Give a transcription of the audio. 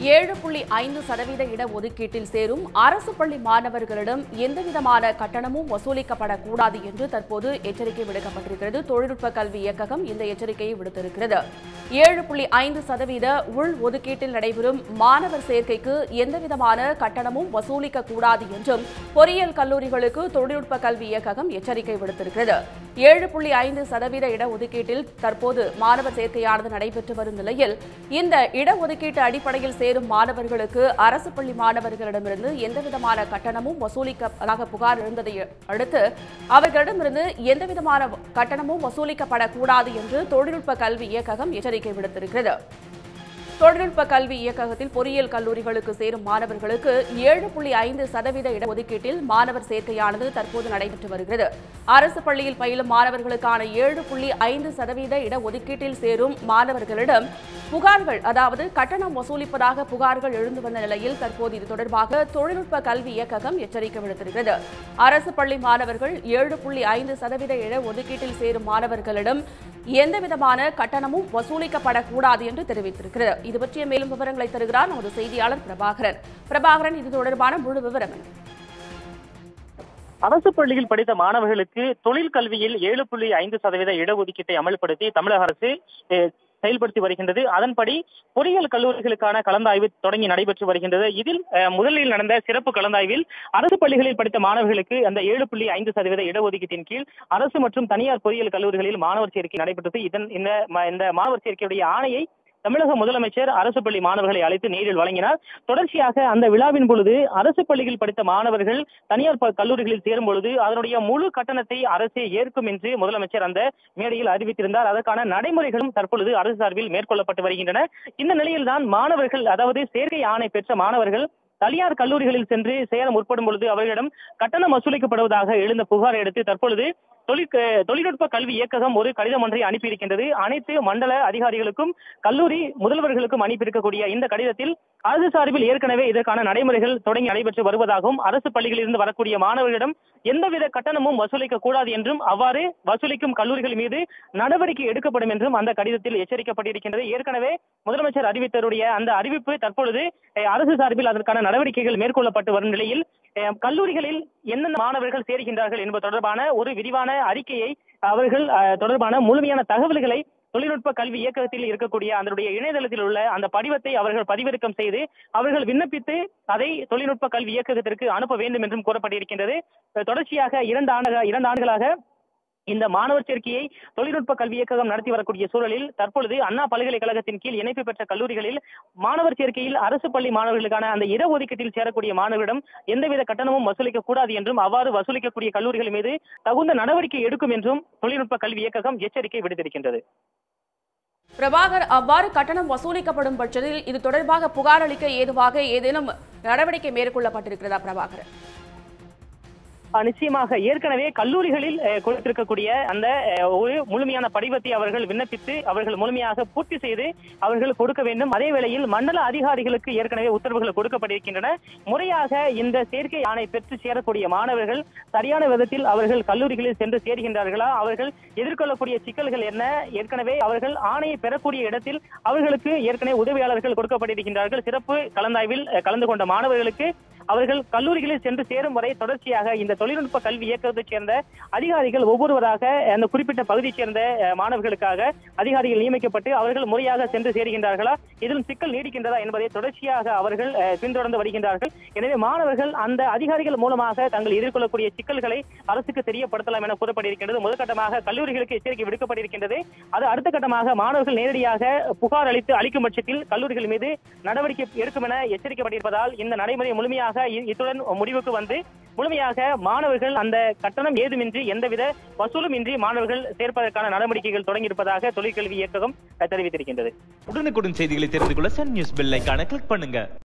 ஏழு புள்ளி ஐந்து சதவீத இடஒதுக்கீட்டில் சேரும் அரசு பள்ளி மாணவர்களிடம் எந்தவிதமான கட்டணமும் வசூலிக்கப்படக்கூடாது என்று தற்போது எச்சரிக்கை விடுக்கப்பட்டிருக்கிறது தொழில்நுட்ப கல்வி இயக்ககம் இந்த எச்சரிக்கையை விடுத்திருக்கிறது ஏழு புள்ளி ஐந்து சதவீத உள் ஒதுக்கீட்டில் நடைபெறும் மாணவர் சேர்க்கைக்கு எந்தவிதமான கட்டணமும் வசூலிக்க கூடாது என்றும் பொறியியல் கல்லூரிகளுக்கு தொழில்நுட்ப கல்வி இயக்ககம் எச்சரிக்கை விடுத்திருக்கிறது ஏழு புள்ளி ஐந்து சதவீத இடஒதுக்கீட்டில் தற்போது மாணவர் சேர்க்கையானது நடைபெற்று வரும் நிலையில் இந்த இடஒதுக்கீட்டு அடிப்படையில் சேரும் மாணவர்களுக்கு அரசு பள்ளி மாணவர்களிடமிருந்து எந்தவிதமான கட்டணமும் வசூலிக்கப்பதாக புகார் எழுந்ததை அடுத்து அவர்களிடமிருந்து எந்தவிதமான கட்டணமும் வசூலிக்கப்படக்கூடாது என்று தொழில்நுட்ப கல்வி இயக்ககம் எச்சரிக்கை விடுத்திருக்கிறது தொழில்நுட்ப கல்வி இயக்ககத்தில் பொறியியல் கல்லூரிகளுக்கு சேரும் மாணவர்களுக்கு ஏழு புள்ளி ஐந்து சதவீத இடஒதுக்கீட்டில் மாணவர் சேர்க்கையானது தற்போது நடைபெற்று வருகிறது அரசு பள்ளியில் பயிலும் மாணவர்களுக்கான ஏழு புள்ளி ஐந்து சதவீத இடஒதுக்கீட்டில் சேரும் மாணவர்களிடம் புகார்கள் அதாவது கட்டணம் வசூலிப்பதாக புகார்கள் எழுந்து வந்த நிலையில் தற்போது இது தொடர்பாக தொழில்நுட்ப கல்வி இயக்ககம் எச்சரிக்கை விடுத்திருக்கிறது அரசு பள்ளி மாணவர்கள் ஏழு புள்ளி ஐந்து சதவீத இடஒதுக்கீட்டில் சேரும் மாணவர்களிடம் எந்தவிதமான கட்டணமும் வசூலிக்கப்படக்கூடாது என்று தெரிவித்திருக்கிறது இது பற்றிய மேலும் விவரங்களை தருகிறார் நமது செய்தியாளர் பிரபாகரன் பிரபாகரன் இது தொடர்பான முழு விவரம் என்ன அரசு பள்ளியில் படித்த மாணவர்களுக்கு தொழில் கல்வியில் ஏழு புள்ளி ஐந்து சதவீத இடஒதுக்கீட்டை அமல்படுத்தி தமிழக அரசு அஹ், செயல்படுத்தி வருகின்றது அதன்படி பொறியியல் கல்லூரிகளுக்கான கலந்தாய்வு தொடங்கி நடைபெற்று வருகின்றது இதில் அஹ், முதலில் நடந்த சிறப்பு கலந்தாய்வில் அரசு பள்ளிகளில் படித்த மாணவர்களுக்கு அந்த ஏழு புள்ளி ஐந்து சதவீத இடஒதுக்கீட்டின் கீழ் அரசு மற்றும் தனியார் பொறியியல் கல்லூரிகளில் மாணவர் சேர்க்கை நடைபெற்றது இதன் இந்த ம- இந்த மாணவர் சேர்க்கையுடைய ஆணையை தமிழக முதலமைச்சர் அரசு பள்ளி மாணவர்களை அழைத்து நேரில் வழங்கினார் தொடர்ச்சியாக அந்த விழாவின் பொழுது அரசு பள்ளியில் படித்த மாணவர்கள் தனியார் ப- கல்லூரிகளில் சேரும் பொழுது அதனுடைய முழு கட்டணத்தை அரசே ஏற்கும் என்று முதலமைச்சர் அந்த மேடையில் அறிவித்திருந்தார் அதற்கான நடைமுறைகளும் தற்பொழுது அரசு சார்பில் மேற்கொள்ளப்பட்டு வருகின்றன இந்த நிலையில்தான் மாணவர்கள் அதாவது சேர்க்கை ஆணை பெற்ற மாணவர்கள் தனியார் கல்லூரிகளில் சென்று சேர முற்படும் பொழுது அவர்களிடம் கட்டணம் வசூலிக்கப்படுவதாக எழுந்த புகாரை அடுத்து தற்பொழுது தொழில் தொழில்நுட்ப கல்வி இயக்ககம் ஒரு கடிதம் ஒன்றை அனுப்பியிருக்கின்றது அனைத்து மண்டல அதிகாரிகளுக்கும் கல்லூரி முதல்வர்களுக்கும் அனுப்பியிருக்கக்கூடிய இந்த கடிதத்தில் அரசு சார்பில் ஏற்கனவே இதற்கான நடைமுறைகள் தொடங்கி நடைபெற்று வருவதாகவும் அரசு பள்ளிகளில் இருந்து வரக்கூடிய மாணவர்களிடம் எந்தவித கட்டணமும் வசூலிக்க கூடாது என்றும் அவ்வாறு வசூலிக்கும் கல்லூரிகள் மீது நடவடிக்கை எடுக்கப்படும் என்றும் அந்த கடிதத்தில் எச்சரிக்கப்பட்டிருக்கின்றது ஏற்கனவே முதலமைச்சர் அறிவித்தருடைய அந்த அறிவிப்பு தற்பொழுது அஹ், அரசு சார்பில் அதற்கான நடவடிக்கைகள் மேற்கொள்ளப்பட்டு வரும் நிலையில் அஹ், கல்லூரிகளில் என்னென்ன மாணவர்கள் சேர்கின்றார்கள் என்பது தொடர்பான ஒரு விரிவான அறிக்கையை அவர்கள் அஹ், தொடர்பான முழுமையான தகவல்களை தொழில்நுட்ப கல்வி இயக்ககத்தில் இருக்கக்கூடிய அதனுடைய இணையதளத்தில் உள்ள அந்த படிவத்தை அவர்கள் பதிவிறக்கம் செய்து அவர்கள் விண்ணப்பித்து அதை தொழில்நுட்ப கல்வி இயக்ககத்திற்கு அனுப்ப வேண்டும் என்றும் கூறப்பட்டிருக்கின்றது அஹ், தொடர்ச்சியாக இரண்டு ஆண்டு இரண்டு ஆண்டுகளாக இந்த மாணவர் சேர்க்கையை தொழில்நுட்ப கல்வி இயக்ககம் நடத்தி வரக்கூடிய சூழலில் தற்பொழுது அண்ணா பல்கலைக்கழகத்தின் கீழ் இணைப்பு பெற்ற கல்லூரிகளில் மாணவர் சேர்க்கையில் அரசு பள்ளி மாணவர்களுக்கான அந்த இடஒதுக்கீட்டில் சேரக்கூடிய மாணவர்களிடம் எந்தவித கட்டணமும் வசூலிக்க கூடாது என்றும் அவ்வாறு வசூலிக்கக்கூடிய கல்லூரிகள் மீது தகுந்த நடவடிக்கை எடுக்கும் என்றும் தொழில்நுட்ப கல்வி இயக்ககம் எச்சரிக்கை விடுத்திருக்கின்றது பிரபாகர் அவ்வாறு கட்டணம் வசூலிக்கப்படும் பட்சத்தில் இது தொடர்பாக புகார் அளிக்க ஏதுவாக ஏதேனும் நடவடிக்கை மேற்கொள்ளப்பட்டிருக்கிறதா பிரபாகர் அஹ் நிச்சயமாக ஏற்கனவே கல்லூரிகளில் அஹ், கொடுத்திருக்கக்கூடிய அந்த அஹ், ஒரு முழுமையான படிவத்தை அவர்கள் விண்ணப்பித்து அவர்கள் முழுமையாக பூர்த்தி செய்து அவர்கள் கொடுக்க வேண்டும் அதே வேளையில் மண்டல அதிகாரிகளுக்கு ஏற்கனவே உத்தரவுகள் கொடுக்கப்பட்டிருக்கின்றன முறையாக இந்த சேர்க்கை ஆணை பெற்று சேரக்கூடிய மாணவர்கள் சரியான விதத்தில் அவர்கள் கல்லூரிகளில் சென்று சேர்கின்றார்களா அவர்கள் எதிர்கொள்ளக்கூடிய சிக்கல்கள் என்ன ஏற்கனவே அவர்கள் ஆணையை பெறக்கூடிய இடத்தில் அவர்களுக்கு ஏற்கனவே உதவியாளர்கள் கொடுக்கப்பட்டிருக்கின்றார்கள் சிறப்பு கலந்தாய்வில் அஹ், கலந்து கொண்ட மாணவர்களுக்கு அவர்கள் கல்லூரிகளில் சென்று சேரும் வரை தொடர்ச்சியாக இந்த தொழில்நுட்ப கல்வி இயக்கத்தைச் சேர்ந்த அதிகாரிகள் ஒவ்வொருவராக அந்த குறிப்பிட்ட பகுதியைச் சேர்ந்த அஹ், மாணவர்களுக்காக அதிகாரிகள் நியமிக்கப்பட்டு அவர்கள் முறையாக சென்று சேருகின்றார்களா இதிலும் சிக்கல் நீடிக்கின்றதா என்பதை தொடர்ச்சியாக அவர்கள் அஹ், பின்தொடர்ந்து வருகின்றார்கள் எனவே மாணவர்கள் அந்த அதிகாரிகள் மூலமாக தங்கள் எதிர்கொள்ளக்கூடிய சிக்கல்களை அரசுக்கு தெரியப்படுத்தலாம் என கூறப்பட்டிருக்கின்றது முதற்கட்டமாக கல்லூரிகளுக்கு எச்சரிக்கை விடுக்கப்பட்டிருக்கின்றது அது அடுத்த கட்டமாக மாணவர்கள் நேரடியாக புகார் அளித்து அளிக்கும் பட்சத்தில் கல்லூரிகள் மீது நடவடிக்கை எடுக்கும் என எச்சரிக்கப்பட்டிருப்பதால் இந்த நடைமுறை முழுமையாக இ- இத்துடன் முடிவுக்கு வந்து முழுமையாக மாணவர்கள் அந்த கட்டணம் ஏதுமின்றி எந்தவித வசூலும் இன்றி மாணவர்கள் சேர்ப்பதற்கான நடவடிக்கைகள் தொடங்கியிருப்பதாக தொழிற்கல்வி இயக்ககம் அஹ், தெரிவித்திருக்கின்றது உடனுக்குடன் செய்திகளை தெரிந்து கொள்ள சன் நியூஸ் பெல் ஐகானை கிளிக் பண்ணுங்க